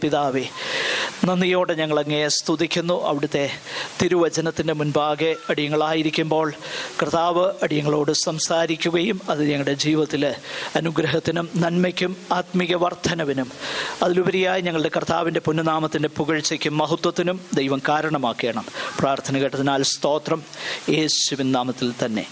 പിതാവേ നന്ദിയോടെ ഞങ്ങൾ അങ്ങയെ സ്തുതിക്കുന്നു അവിടുത്തെ തിരുവചനത്തിൻ്റെ മുൻപാകെ അടിയങ്ങളായിരിക്കുമ്പോൾ കർത്താവ് അടിയങ്ങളോട് സംസാരിക്കുകയും അത് ഞങ്ങളുടെ ജീവിതത്തിൽ അനുഗ്രഹത്തിനും നന്മയ്ക്കും ആത്മീയ വർധനവിനും അതിലുപരിയായി ഞങ്ങളുടെ കർത്താവിൻ്റെ പുണ്യനാമത്തിൻ്റെ പുകഴ്ചയ്ക്കും മഹത്വത്തിനും ദൈവം കാരണമാക്കണം പ്രാർത്ഥന കേട്ടതിനാൽ സ്തോത്രം യേശുവിൻ നാമത്തിൽ തന്നെ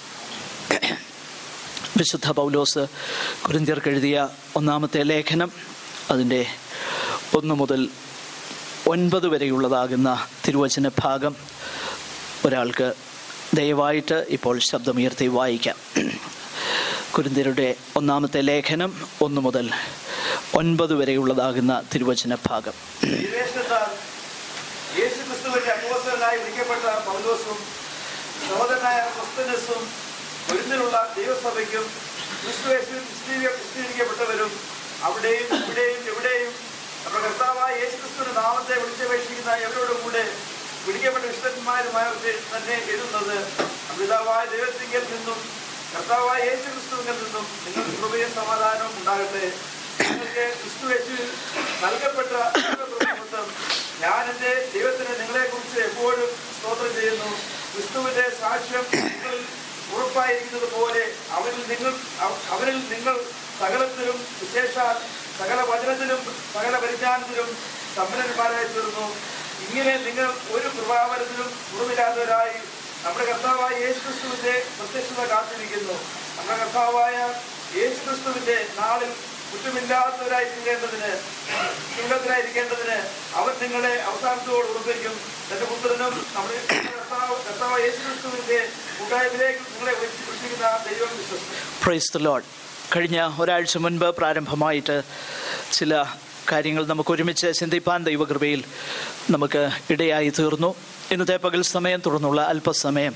വിശുദ്ധ പൗലോസ് കുരിന്തിയർക്ക് എഴുതിയ ഒന്നാമത്തെ ലേഖനം അതിൻ്റെ ഒന്ന് മുതൽ ഒൻപത് വരെയുള്ളതാകുന്ന തിരുവചന ഭാഗം ഒരാൾക്ക് ദയവായിട്ട് ഇപ്പോൾ ശബ്ദമുയർത്തി വായിക്കാം കുരിന്തിയരുടെ ഒന്നാമത്തെ ലേഖനം ഒന്ന് മുതൽ ഒൻപത് വരെയുള്ളതാകുന്ന തിരുവചന ഭാഗം വിവേചനത്താൽ യേശുക്രിസ്തുവിന്റെ അപ്പോസ്തലനായി വിളിക്കപ്പെട്ട പൗലോസും സഹോദരനായ ക്രിസ്തനസും ഒരുന്നിലുള്ള ദൈവസഭയ്ക്കും ക്രിസ്തുവേശുവിൽ ക്രിസ്തീയ- ക്രിസ്തീകരിക്കപ്പെട്ടവരും അവിടെയും ഇവിടെയും എവിടെയും നമ്മുടെ കർത്താവായ യേശുക്രിസ്തുവിന്റെ നാമത്തെ വിളിച്ചപേക്ഷിക്കുന്ന എവരോടും കൂടെ വിളിക്കപ്പെട്ട വിശുദ്ധന്മാരുമായവർക്ക് തന്നെ എഴുതുന്നത് പിതാവായ ദൈവത്തിങ്കിൽ നിന്നും കർത്താവായ യേശുക്രിസ്തുവിൽ നിന്നും നിങ്ങൾക്ക് കൃപയും സമാധാനവും ഉണ്ടാകട്ടെ നിങ്ങൾക്ക് ക്രിസ്തു യേശുവിൽ നൽകപ്പെട്ട ദൈവകൃപനിമിത്തം ഞാൻ എൻ്റെ ദൈവത്തിന് നിങ്ങളെ കുറിച്ച് എപ്പോഴും സ്തോത്രം ചെയ്യുന്നു ക്രിസ്തുവിന്റെ സാക്ഷ്യം നിങ്ങളിൽ ഉറപ്പായിരിക്കുന്നത് പോലെ അവനിൽ നിങ്ങൾ അവ- അവനിൽ നിങ്ങൾ സകലത്തിലും വിശേഷാൽ സകല വചനത്തിലും സകല പരിജ്ഞാനത്തിലും സമ്പന്നന്മാരായി തീർന്നു ഇങ്ങനെ നിങ്ങൾ ഒരു കൃപാവരത്തിലും കുറവില്ലാത്തവരായി നമ്മുടെ കർത്താവായ യേശു ക്രിസ്തുവിന്റെ പ്രത്യക്ഷത കാത്തിരിക്കുന്നു നമ്മുടെ കർത്താവായ യേശു ക്രിസ്തുവിന്റെ നാളിൽ കുറ്റമില്ലാത്തവരായി തീരേണ്ടതിന് ചുങ്കത്തിലായിരിക്കേണ്ടതിന് അവൻ നിങ്ങളെ അവസാനത്തോട് ഉറപ്പിക്കും തന്റെ പുത്രനും നമ്മുടെ കർത്താവ് കർത്താവ് യേശു ക്രിസ്തുവിന്റെ കൂട്ടായ്മയിലേക്ക് നിങ്ങളെ വിളിച്ച് വിളിച്ചിരിക്കുന്ന ദൈവം വിശ്വസിക്കും പ്രൈസ് ദ ലോഡ് കഴിഞ്ഞ ഒരാഴ്ച മുൻപ് പ്രാരംഭമായിട്ട് ചില കാര്യങ്ങൾ നമുക്ക് ഒരുമിച്ച് ചിന്തിപ്പാൻ ദൈവകൃപയിൽ നമുക്ക് ഇടയായി തീർന്നു ഇന്നത്തെ പകൽ സമയം തുടർന്നുള്ള അല്പസമയം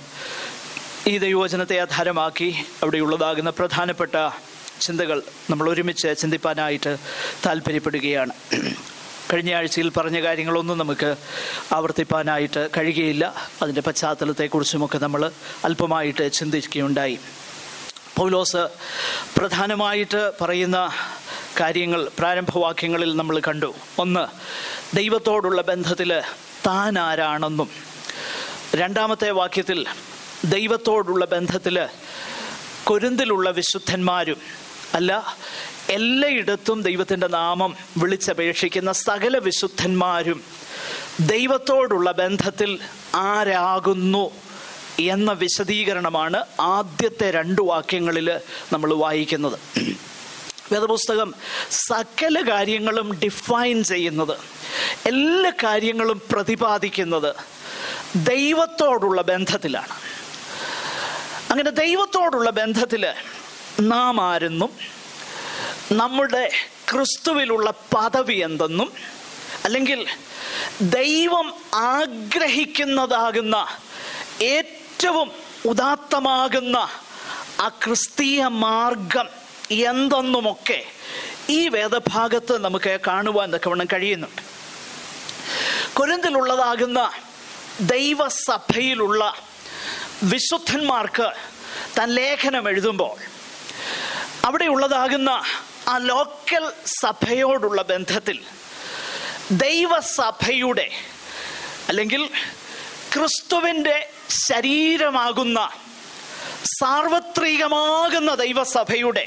ഈ ദൈവവചനത്തെ ആധാരമാക്കി അവിടെയുള്ളതാകുന്ന പ്രധാനപ്പെട്ട ചിന്തകൾ നമ്മൾ ഒരുമിച്ച് ചിന്തിപ്പാനായിട്ട് താല്പര്യപ്പെടുകയാണ് കഴിഞ്ഞ ആഴ്ചയിൽ പറഞ്ഞ കാര്യങ്ങളൊന്നും നമുക്ക് ആവർത്തിപ്പാനായിട്ട് കഴിയുകയില്ല അതിൻ്റെ പശ്ചാത്തലത്തെക്കുറിച്ചുമൊക്കെ നമ്മൾ അല്പമായിട്ട് ചിന്തിക്കുകയുണ്ടായി പൗലോസ് പ്രധാനമായിട്ട് പറയുന്ന കാര്യങ്ങൾ പ്രാരംഭവാക്യങ്ങളിൽ നമ്മൾ കണ്ടു ഒന്ന് ദൈവത്തോടുള്ള ബന്ധത്തിൽ താൻ ആരാണെന്നും രണ്ടാമത്തെ വാക്യത്തിൽ ദൈവത്തോടുള്ള ബന്ധത്തിൽ കൊരിന്തിലുള്ള വിശുദ്ധന്മാരും അല്ല എല്ലായിടത്തും ദൈവത്തിൻ്റെ നാമം വിളിച്ചപേക്ഷിക്കുന്ന സകല വിശുദ്ധന്മാരും ദൈവത്തോടുള്ള ബന്ധത്തിൽ ആരാകുന്നു എന്ന വിശദീകരണമാണ് ആദ്യത്തെ രണ്ട് വാക്യങ്ങളിൽ നമ്മൾ വായിക്കുന്നത് വേദപുസ്തകം സകല കാര്യങ്ങളും ഡിഫൈൻ ചെയ്യുന്നത് എല്ലാ കാര്യങ്ങളും പ്രതിപാദിക്കുന്നത് ദൈവത്തോടുള്ള ബന്ധത്തിലാണ് അങ്ങനെ ദൈവത്തോടുള്ള ബന്ധത്തിൽ നാം ആരെന്നും നമ്മുടെ ക്രിസ്തുവിലുള്ള പദവി എന്തെന്നും അല്ലെങ്കിൽ ദൈവം ആഗ്രഹിക്കുന്നതാകുന്ന ഏറ്റവും ഉദാത്തമാകുന്ന ആ ക്രിസ്തീയ മാർഗം എന്തെന്നുമൊക്കെ ഈ വേദഭാഗത്ത് നമുക്ക് കാണുവാൻ തക്കവണ്ണം കഴിയുന്നുണ്ട് കൊരിന്തിലുള്ളതാകുന്ന ദൈവസഭയിലുള്ള വിശുദ്ധന്മാർക്ക് താൻ ലേഖനം എഴുതുമ്പോൾ അവിടെയുള്ളതാകുന്ന ആ ലോക്കൽ സഭയോടുള്ള ബന്ധത്തിൽ ദൈവസഭയുടെ അല്ലെങ്കിൽ ക്രിസ്തുവിൻ്റെ ശരീരമാകുന്ന സാർവത്രികമാകുന്ന ദൈവസഭയുടെ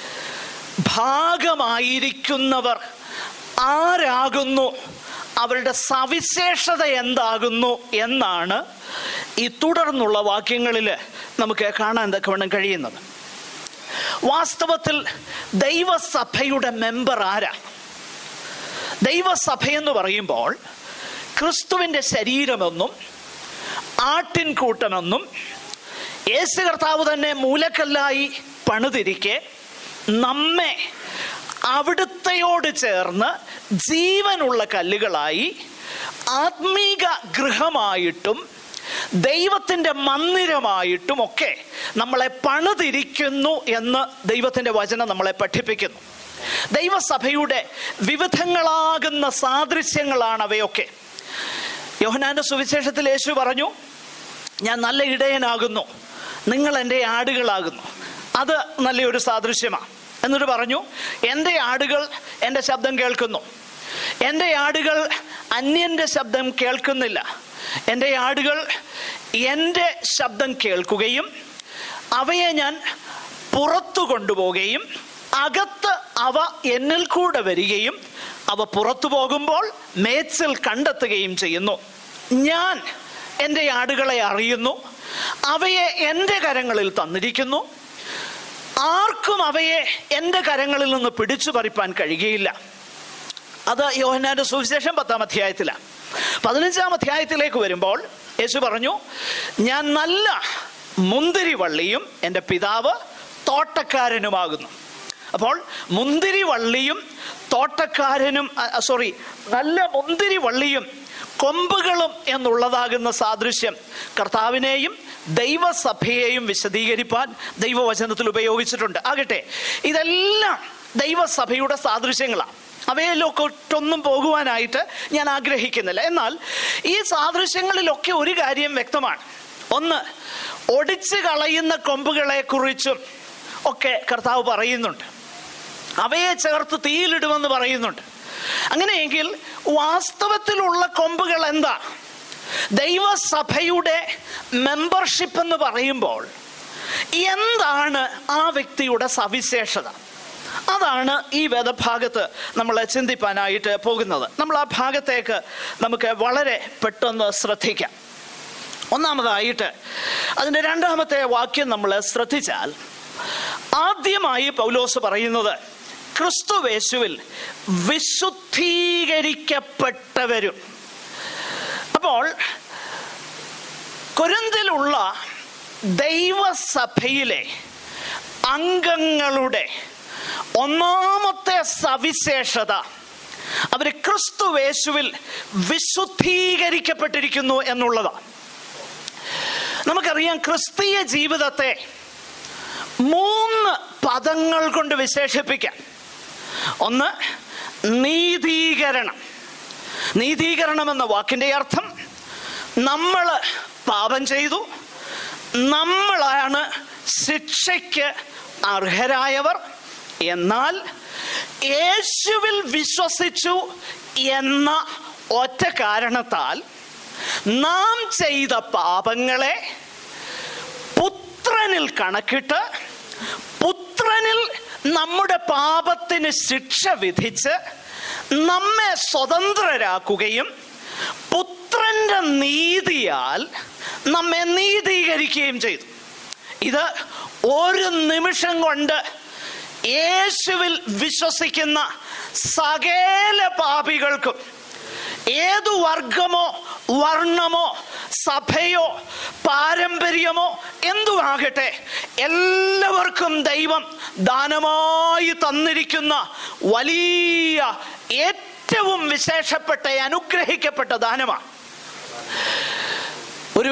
ഭാഗമായിരിക്കുന്നവർ ആരാകുന്നു അവരുടെ സവിശേഷത എന്താകുന്നു എന്നാണ് ഈ തുടർന്നുള്ള വാക്യങ്ങളിൽ നമുക്ക് കാണാൻ തക്കവണ്ണം കഴിയുന്നത് വാസ്തവത്തിൽ ദൈവസഭയുടെ മെമ്പർ ആരാ ദൈവസഭയെന്ന് പറയുമ്പോൾ ക്രിസ്തുവിൻ്റെ ശരീരമെന്നും ആട്ടിൻകൂട്ടമെന്നും യേശു കർത്താവ് തന്നെ മൂലക്കല്ലായി പണിതിരിക്കെ നമ്മെ അവിടുത്തെയോട് ചേർന്ന് ജീവനുള്ള കല്ലുകളായി ആത്മീക ഗൃഹമായിട്ടും ദൈവത്തിൻ്റെ മന്ദിരമായിട്ടും ഒക്കെ നമ്മളെ പണിതിരിക്കുന്നു എന്ന് ദൈവത്തിൻ്റെ വചനം നമ്മളെ പഠിപ്പിക്കുന്നു ദൈവസഭയുടെ വിവിധങ്ങളാകുന്ന സാദൃശ്യങ്ങളാണ് അവയൊക്കെ യോഹനാന്റെ സുവിശേഷത്തിൽ യേശു പറഞ്ഞു ഞാൻ നല്ല ഇടയനാകുന്നു നിങ്ങൾ എൻ്റെ ആടുകളാകുന്നു അത് നല്ലൊരു സാദൃശ്യമാണ് എന്നിട്ട് പറഞ്ഞു എൻ്റെ ആടുകൾ എൻ്റെ ശബ്ദം കേൾക്കുന്നു എൻ്റെ ആടുകൾ അന്യൻ്റെ ശബ്ദം കേൾക്കുന്നില്ല എൻ്റെ ആടുകൾ എൻ്റെ ശബ്ദം കേൾക്കുകയും അവയെ ഞാൻ പുറത്തു കൊണ്ടുപോവുകയും അകത്ത് അവ എന്നിൽ കൂടെ വരികയും അവ പുറത്തു പോകുമ്പോൾ മേച്ചിൽ കണ്ടെത്തുകയും ചെയ്യുന്നു ഞാൻ എൻ്റെ ആടുകളെ അറിയുന്നു അവയെ എൻ്റെ കരങ്ങളിൽ തന്നിരിക്കുന്നു ആർക്കും അവയെ എൻ്റെ കരങ്ങളിൽ നിന്ന് പിടിച്ചു പറിപ്പാൻ കഴിയുകയില്ല അത് യോഹന്നാന്റെ സുവിശേഷം പത്താം അധ്യായത്തിലാണ് പതിനഞ്ചാം അധ്യായത്തിലേക്ക് വരുമ്പോൾ യേശു പറഞ്ഞു ഞാൻ നല്ല മുന്തിരി വള്ളിയും എൻ്റെ പിതാവ് തോട്ടക്കാരനുമാകുന്നു അപ്പോൾ മുന്തിരി വള്ളിയും തോട്ടക്കാരനും സോറി നല്ല മുന്തിരി വള്ളിയും കൊമ്പുകളും എന്നുള്ളതാകുന്ന സാദൃശ്യം കർത്താവിനെയും ദൈവസഭയെയും വിശദീകരിപ്പാൻ ദൈവവചനത്തിൽ ഉപയോഗിച്ചിട്ടുണ്ട് ആകട്ടെ ഇതെല്ലാം ദൈവസഭയുടെ സാദൃശ്യങ്ങളാണ് അവയിലൊക്കൊട്ടൊന്നും പോകുവാനായിട്ട് ഞാൻ ആഗ്രഹിക്കുന്നില്ല എന്നാൽ ഈ സാദൃശ്യങ്ങളിലൊക്കെ ഒരു കാര്യം വ്യക്തമാണ് ഒന്ന് ഒടിച്ചു കളയുന്ന കൊമ്പുകളെ കുറിച്ചും ഒക്കെ കർത്താവ് പറയുന്നുണ്ട് അവയെ ചേർത്ത് തീയിലിടുമെന്ന് പറയുന്നുണ്ട് അങ്ങനെയെങ്കിൽ വാസ്തവത്തിലുള്ള കൊമ്പുകൾ എന്താ ദൈവസഭയുടെ മെമ്പർഷിപ്പ് എന്ന് പറയുമ്പോൾ എന്താണ് ആ വ്യക്തിയുടെ സവിശേഷത അതാണ് ഈ വേദഭാഗത്ത് നമ്മൾ ചിന്തിപ്പാനായിട്ട് പോകുന്നത് നമ്മൾ ആ ഭാഗത്തേക്ക് നമുക്ക് വളരെ പെട്ടെന്ന് ശ്രദ്ധിക്കാം ഒന്നാമതായിട്ട് അതിൻ്റെ രണ്ടാമത്തെ വാക്യം നമ്മൾ ശ്രദ്ധിച്ചാൽ ആദ്യമായി പൗലോസ് പറയുന്നത് ക്രിസ്തുവേശുവിൽ വിശുദ്ധീകരിക്കപ്പെട്ടവരും അപ്പോൾ കൊരിന്തിലുള്ള ദൈവസഭയിലെ അംഗങ്ങളുടെ ഒന്നാമത്തെ സവിശേഷത അവർ ക്രിസ്തുവേശുവിൽ വിശുദ്ധീകരിക്കപ്പെട്ടിരിക്കുന്നു എന്നുള്ളതാണ് നമുക്കറിയാം ക്രിസ്തീയ ജീവിതത്തെ മൂന്ന് പദങ്ങൾ കൊണ്ട് വിശേഷിപ്പിക്കാം ഒന്ന് നീതീകരണം നീതീകരണം എന്ന വാക്കിൻ്റെ അർത്ഥം നമ്മൾ പാപം ചെയ്തു നമ്മളാണ് ശിക്ഷയ്ക്ക് അർഹരായവർ എന്നാൽ യേശുവിൽ വിശ്വസിച്ചു എന്ന ഒറ്റ കാരണത്താൽ നാം ചെയ്ത പാപങ്ങളെ പുത്രനിൽ കണക്കിട്ട് പുത്രനിൽ നമ്മുടെ പാപത്തിന് ശിക്ഷ വിധിച്ച് നമ്മെ സ്വതന്ത്രരാക്കുകയും പുത്രന്റെ നീതിയാൽ നമ്മെ നീതീകരിക്കുകയും ചെയ്തു ഇത് ഒരു നിമിഷം കൊണ്ട് യേശുവിൽ വിശ്വസിക്കുന്ന സകല പാപികൾക്കും ഏതു വർഗമോ വർണ്ണമോ സഭയോ പാരമ്പര്യമോ എന്തുമാകട്ടെ എല്ലാവർക്കും ദൈവം ദാനമായി തന്നിരിക്കുന്ന വലിയ ഏറ്റവും വിശേഷപ്പെട്ട അനുഗ്രഹിക്കപ്പെട്ട ദാനമാണ് ഒരു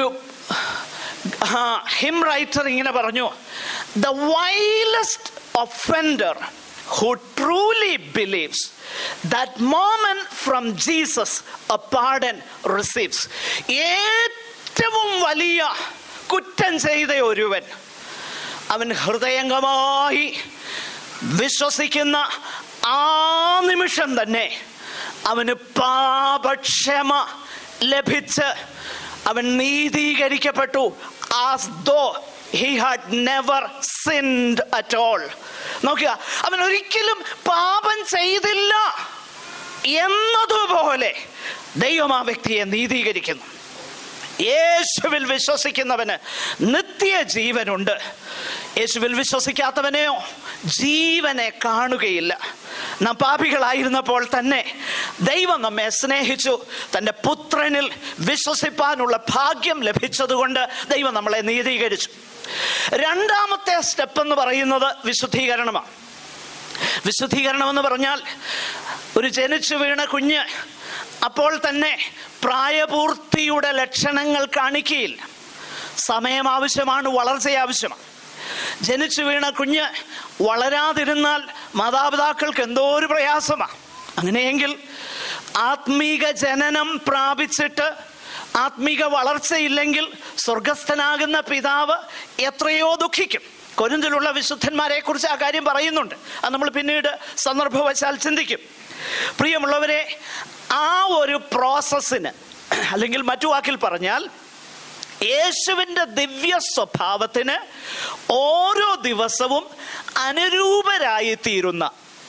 ഹിം റൈറ്റർ ഇങ്ങനെ പറഞ്ഞു the vilest offender who truly believes that moment from Jesus a pardon receives ഏറ്റവും വലിയ കുറ്റം ചെയ്ത ഒരുവൻ അവൻ ഹൃദയംഗമായി വിശ്വസിക്കുന്ന ആ നിമിഷം തന്നെ അവന് പാപക്ഷമ ലഭിച്ച് അവൻ നീതീകരിക്കപ്പെട്ടു as though he had never sinned at all നോക്കുക അവൻ ഒരിക്കലും പാപം ചെയ്തില്ല എന്നതുപോലെ ദൈവം ആ വ്യക്തിയെ നീതീകരിക്കുന്നു യേശുവിൽ വിശ്വസിക്കുന്നവന് നിത്യജീവനുണ്ട് യേശുവിൽ വിശ്വസിക്കാത്തവനെയോ ജീവനെ കാണുകയില്ല നാം പാപികളായിരുന്നപ്പോൾ തന്നെ ദൈവം നമ്മെ സ്നേഹിച്ചു തൻ്റെ പുത്രനിൽ വിശ്വസിപ്പാനുള്ള ഭാഗ്യം ലഭിച്ചതുകൊണ്ട് ദൈവം നമ്മളെ നീതീകരിച്ചു രണ്ടാമത്തെ സ്റ്റെപ്പ് എന്ന് പറയുന്നത് വിശുദ്ധീകരണമാണ് വിശുദ്ധീകരണം എന്ന് പറഞ്ഞാൽ ഒരു ജനിച്ചു വീണ കുഞ്ഞ് അപ്പോൾ തന്നെ പ്രായപൂർത്തിയുടെ ലക്ഷണങ്ങൾ കാണിക്കുകയില്ല സമയം ആവശ്യമാണ് വളർച്ച ആവശ്യമാണ് ജനിച്ചു വീണ കുഞ്ഞ് വളരാതിരുന്നാൽ മാതാപിതാക്കൾക്ക് എന്തോ ഒരു പ്രയാസമാണ് അങ്ങനെയെങ്കിൽ ആത്മീക ജനനം പ്രാപിച്ചിട്ട് ആത്മീക വളർച്ചയില്ലെങ്കിൽ സ്വർഗസ്ഥനാകുന്ന പിതാവ് എത്രയോ ദുഃഖിക്കും കൊരിന്തിലുള്ള വിശുദ്ധന്മാരെ കുറിച്ച് ആ കാര്യം പറയുന്നുണ്ട് അത് നമ്മൾ പിന്നീട് സന്ദർഭവശാൽ ചിന്തിക്കും പ്രിയമുള്ളവരെ ആ ഒരു പ്രോസസ്സിന് അല്ലെങ്കിൽ മറ്റു വാക്കിൽ പറഞ്ഞാൽ യേശുവിൻ്റെ ദിവ്യ സ്വഭാവത്തിന് ഓരോ ദിവസവും അനുരൂപരായി തീരുന്ന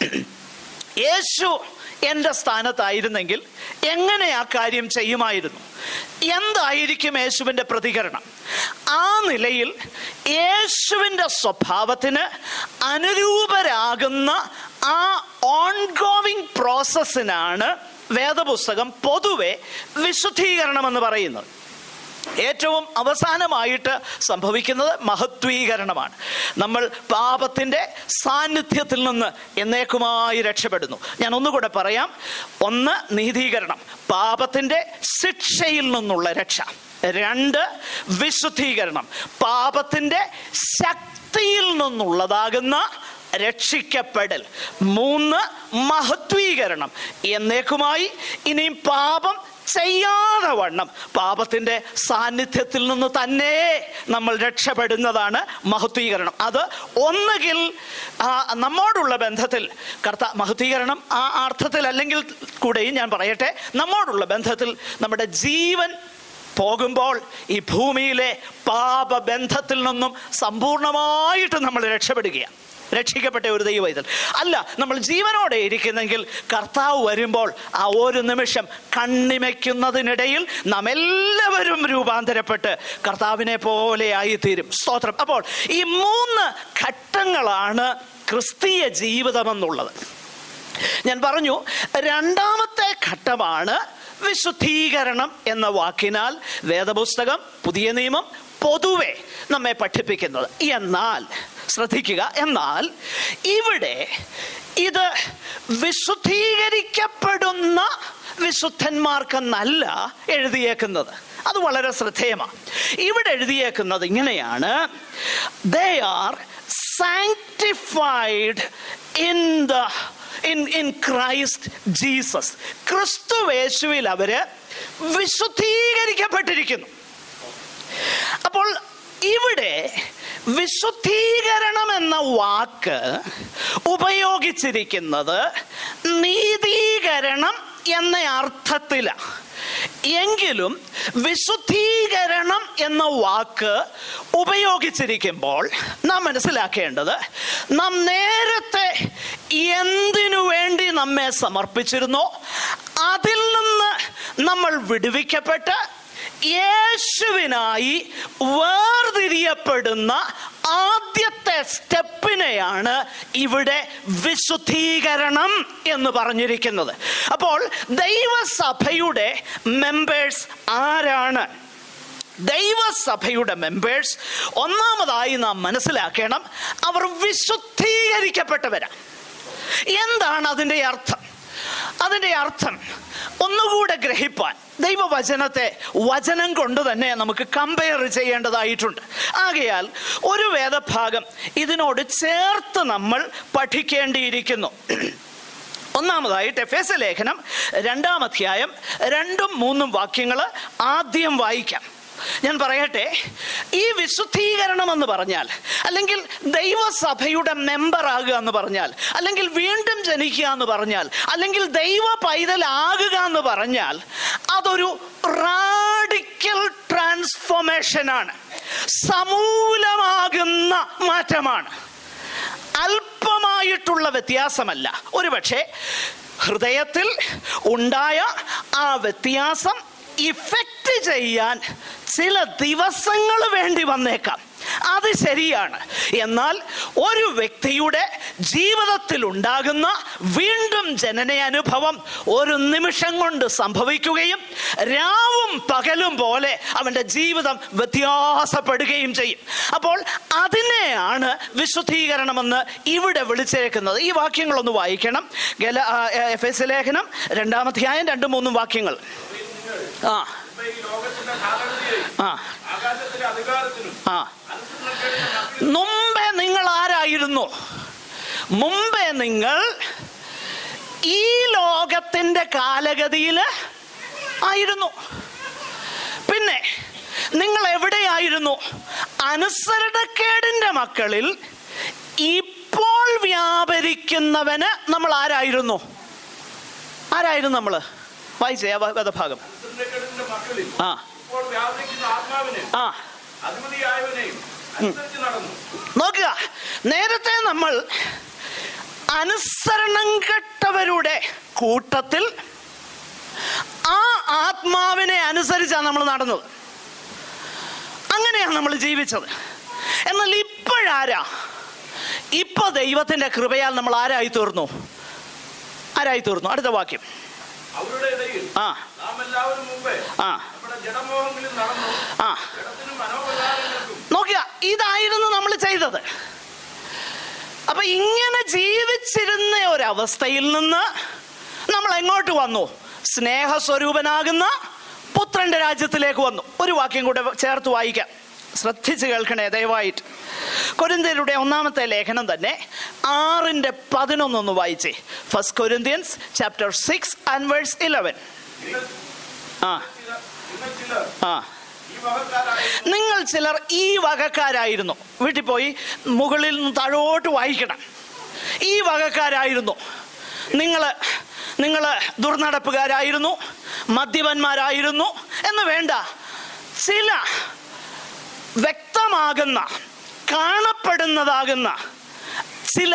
യേശു എൻ്റെ സ്ഥാനത്തായിരുന്നെങ്കിൽ എങ്ങനെ ആ കാര്യം ചെയ്യുമായിരുന്നു എന്തായിരിക്കും യേശുവിൻ്റെ പ്രതികരണം ആ നിലയിൽ യേശുവിൻ്റെ സ്വഭാവത്തിന് അനുരൂപരാകുന്ന ആ ഓൺഗോവിങ് പ്രോസസ്സിനാണ് വേദപുസ്തകം പൊതുവെ വിശുദ്ധീകരണം എന്ന് പറയുന്നത് ഏറ്റവും അവസാനമായിട്ട് സംഭവിക്കുന്നത് മഹത്വീകരണമാണ് നമ്മൾ പാപത്തിൻ്റെ സാന്നിധ്യത്തിൽ നിന്ന് എന്നേക്കുമായി രക്ഷപ്പെടുന്നു ഞാൻ ഒന്നുകൂടെ പറയാം ഒന്ന് നീതീകരണം പാപത്തിൻ്റെ ശിക്ഷയിൽ നിന്നുള്ള രക്ഷ രണ്ട് വിശുദ്ധീകരണം പാപത്തിൻ്റെ ശക്തിയിൽ നിന്നുള്ളതാകുന്ന രക്ഷിക്കപ്പെടൽ മൂന്ന് മഹത്വീകരണം എന്നേക്കുമായി ഇനിയും പാപം ചെയ്യാതെ വണ്ണം പാപത്തിൻ്റെ സാന്നിധ്യത്തിൽ നിന്ന് തന്നെ നമ്മൾ രക്ഷപ്പെടുന്നതാണ് മഹത്വീകരണം അത് ഒന്നുകിൽ ആ, നമ്മോടുള്ള ബന്ധത്തിൽ കർത്ത മഹത്വീകരണം ആ അർത്ഥത്തിൽ അല്ലെങ്കിൽ കൂടെയും ഞാൻ പറയട്ടെ നമ്മോടുള്ള ബന്ധത്തിൽ നമ്മുടെ ജീവൻ പോകുമ്പോൾ ഈ ഭൂമിയിലെ പാപബന്ധത്തിൽ നിന്നും സമ്പൂർണമായിട്ട് നമ്മൾ രക്ഷപ്പെടുകയാണ് രക്ഷിക്കപ്പെട്ട ഒരു ദൈവം അല്ല നമ്മൾ ജീവനോടെ ഇരിക്കുന്നെങ്കിൽ കർത്താവ് വരുമ്പോൾ ആ ഒരു നിമിഷം കണ്ണിമയ്ക്കുന്നതിനിടയിൽ നാം എല്ലാവരും രൂപാന്തരപ്പെട്ട് കർത്താവിനെ പോലെ ആയിത്തീരും സ്തോത്രം അപ്പോൾ ഈ മൂന്ന് ഘട്ടങ്ങളാണ് ക്രിസ്തീയ ജീവിതമെന്നുള്ളത് ഞാൻ പറഞ്ഞു രണ്ടാമത്തെ ഘട്ടമാണ് വിശുദ്ധീകരണം എന്ന വാക്കിനാൽ വേദപുസ്തകം പുതിയ നിയമം പൊതുവെ നമ്മെ പഠിപ്പിക്കുന്നത് എന്നാൽ ശ്രദ്ധിക്കുക എന്നാൽ ഇവിടെ ഇത് വിശുദ്ധീകരിക്കപ്പെടുന്ന വിശുദ്ധന്മാർക്കെന്നല്ല എഴുതിയേക്കുന്നത് അത് വളരെ ശ്രദ്ധേയമാണ് ഇവിടെ എഴുതിയേക്കുന്നത് ഇങ്ങനെയാണ് they are sanctified in the in in Christ Jesus ക്രിസ്തു യേശുവിൽ അവര് വിശുദ്ധീകരിക്കപ്പെട്ടിരിക്കുന്നു അപ്പോൾ ഇവിടെ വിശുദ്ധീകരണം എന്ന വാക്ക് ഉപയോഗിച്ചിരിക്കുന്നത് നീതീകരണം എന്ന അർത്ഥത്തിലാണ് എങ്കിലും വിശുദ്ധീകരണം എന്ന വാക്ക് ഉപയോഗിച്ചിരിക്കുമ്പോൾ നാം മനസ്സിലാക്കേണ്ടത് നാം നേരത്തെ എന്തിനു വേണ്ടി നമ്മെ സമർപ്പിച്ചിരുന്നോ അതിൽ നിന്ന് നമ്മൾ വിടുവിക്കപ്പെട്ട് യേശുവിനായി വേർതിരിയപ്പെടുന്ന ആദ്യത്തെ സ്റ്റെപ്പിനെയാണ് ഇവിടെ വിശുദ്ധീകരണം എന്ന് പറഞ്ഞിരിക്കുന്നത് അപ്പോൾ ദൈവസഭയുടെ മെമ്പേഴ്സ് ആരാണ് ദൈവസഭയുടെ മെമ്പേഴ്സ് ഒന്നാമതായി നാം മനസ്സിലാക്കണം അവർ വിശുദ്ധീകരിക്കപ്പെട്ടവരാണ് എന്താണ് അതിൻ്റെ അർത്ഥം അതിൻ്റെ അർത്ഥം ഒന്നുകൂടെ ഗ്രഹിപ്പാൻ ദൈവവചനത്തെ വചനം കൊണ്ട് തന്നെ നമുക്ക് കമ്പയർ ചെയ്യേണ്ടതായിട്ടുണ്ട് ആകയാൽ ഒരു വേദഭാഗം ഇതിനോട് ചേർത്ത് നമ്മൾ പഠിക്കേണ്ടിയിരിക്കുന്നു ഒന്നാമതായിട്ട് എഫ് എസ് ലേഖനം രണ്ടാം അധ്യായം രണ്ടും മൂന്നും വാക്യങ്ങൾ ആദ്യം വായിക്കാം ഞാൻ പറയട്ടെ ഈ വിശുദ്ധീകരണം എന്ന് പറഞ്ഞാൽ അല്ലെങ്കിൽ ദൈവസഭയുടെ മെമ്പർ ആകുക എന്ന് പറഞ്ഞാൽ അല്ലെങ്കിൽ വീണ്ടും ജനിക്കുക എന്ന് പറഞ്ഞാൽ അല്ലെങ്കിൽ ദൈവ പൈതലാകുക എന്ന് പറഞ്ഞാൽ അതൊരു റാഡിക്കൽ ട്രാൻസ്ഫോർമേഷനാണ് സമൂലമാകുന്ന മാറ്റമാണ് അല്പമായിട്ടുള്ള വ്യത്യാസമല്ല ഒരുപക്ഷെ ഹൃദയത്തിൽ ഉണ്ടായ ആ വ്യത്യാസം ഇഫക്റ്റ് ചെയ്യാൻ ചില ദിവസങ്ങൾ വേണ്ടി വന്നേക്കാം അത് ശരിയാണ് എന്നാൽ ഒരു വ്യക്തിയുടെ ജീവിതത്തിൽ ഉണ്ടാകുന്ന വീണ്ടും ജനന അനുഭവം ഒരു നിമിഷം കൊണ്ട് സംഭവിക്കുകയും രാവും പകലും പോലെ അവൻ്റെ ജീവിതം വ്യത്യാസപ്പെടുകയും ചെയ്യും അപ്പോൾ അതിനെയാണ് വിശുദ്ധീകരണമെന്ന് ഇവിടെ വിളിച്ചേക്കുന്നത് ഈ വാക്യങ്ങളൊന്ന് വായിക്കണം ഗല ആ, എഫ് എസ് ലേഖനം രണ്ടാമധ്യായം രണ്ടും മൂന്നും വാക്യങ്ങൾ ആ ഈ ലോകത്തിന്റെ ധാരണതയെയും ആ ആകാശത്തിന്റെ അധികാരത്തിലും ആ അനുസരണക്കേടിന്റെ മുമ്പേ നിങ്ങൾ ആരായിരുന്നു മുമ്പേ നിങ്ങൾ ഈ ലോകത്തിൻ്റെ കാലഗതിയിൽ ആയിരുന്നു പിന്നെ നിങ്ങൾ എവിടെയായിരുന്നു അനുസരണക്കേടിൻ്റെ മക്കളിൽ ഇപ്പോൾ വ്യാപരിക്കുന്നവന് നമ്മൾ ആരായിരുന്നു ആരായിരുന്നു നമ്മൾ വായിച്ചേ ആ വേദഭാഗം അനുസരണക്കേടിന്റെ മക്കളിൽ ആ ഇപ്പോൾ വ്യാപരിക്കുന്ന ആത്മാവിനെ ആ അധിപതിയായവനെയും അനുസരിച്ച് നടന്നു നോക്കുക നേരത്തെ നമ്മൾ അനുസരണം കെട്ടവരുടെ കൂട്ടത്തിൽ ആ ആത്മാവിനെ അനുസരിച്ചാണ് നമ്മൾ നടന്നത് അങ്ങനെയാണ് നമ്മൾ ജീവിച്ചത് എന്നാൽ ഇപ്പോഴാരാ ഇപ്പൊ ദൈവത്തിന്റെ കൃപയാൽ നമ്മൾ ആരായി തീർന്നു ആരായി തീർന്നു അടുത്ത വാക്യം അവരുടെ ഇടയിൽ ആ നാം എല്ലാവരും മുമ്പേ ആ നമ്മുടെ ജഡമോഹങ്ങളിൽ നടന്നു ആ ജഡത്തിനും മനോപകാരങ്ങൾക്കും നോക്കുക ഇതായിരുന്നു നമ്മൾ ചെയ്തത് അപ്പൊ ഇങ്ങനെ ജീവിച്ചിരുന്ന ഒരവസ്ഥയിൽ നിന്ന് നമ്മൾ എങ്ങോട്ട് വന്നു സ്നേഹസ്വരൂപനാകുന്ന പുത്രന്റെ രാജ്യത്തിലേക്ക് വന്നു ഒരു വാക്യം കൂടെ ചേർത്ത് വായിക്കാം ശ്രദ്ധിച്ച് കേൾക്കണേ ദയവായിട്ട് കൊരിന്ത്യരുടെ ഒന്നാമത്തെ ലേഖനം തന്നെ ആറിന്റെ പതിനൊന്നൊന്ന് വായിച്ചേ first Corinthians chapter six and verse eleven നിങ്ങൾ ആ ചിലർ നിങ്ങൾ ചിലർ ആ ഈ വകക്കാരായിരുന്നു നിങ്ങൾ ചിലർ ഈ വകക്കാരായിരുന്നു വീട്ടിൽ പോയി മുകളിൽ നിന്ന് താഴോട്ട് വായിക്കണം ഈ വകക്കാരായിരുന്നു നിങ്ങൾ നിങ്ങൾ ദുർനടപ്പുകാരായിരുന്നു മദ്യപന്മാരായിരുന്നു എന്ന് വേണ്ട ചില വ്യക്തമാകുന്ന കാണപ്പെടുന്നതാകുന്ന ചില